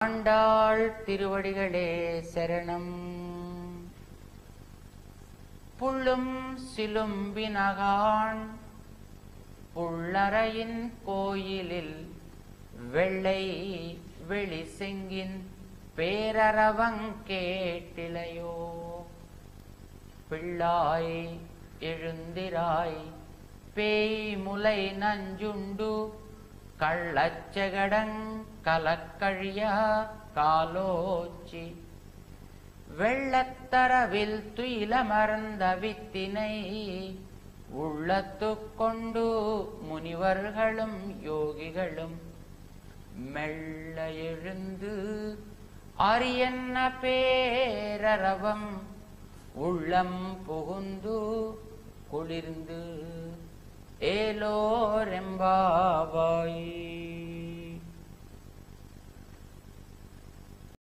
ஆண்டாள் திருவடிகளே சரணம் புள்ளும் சிலும்பினகான் புள்ளறையின் கோயிலில் வெள்ளை வெளி செங்கின் பேரரவங் கேட்டிலையோ பிள்ளாய் எழுந்திராய் பேய் முலை நஞ்சுண்டு கள்ளச்சகடங் கலக்கழியா காலோச்சி வெள்ளத்தரவில் துயில மறந்த வித்தினை உள்ளத்துக் கொண்டு முனிவர்களும் யோகிகளும் மெல்ல எழுந்து அரியன்ன பேரரவம் உள்ளம் புகுந்து குளிர்ந்து ஏலோரெம்பாவாய்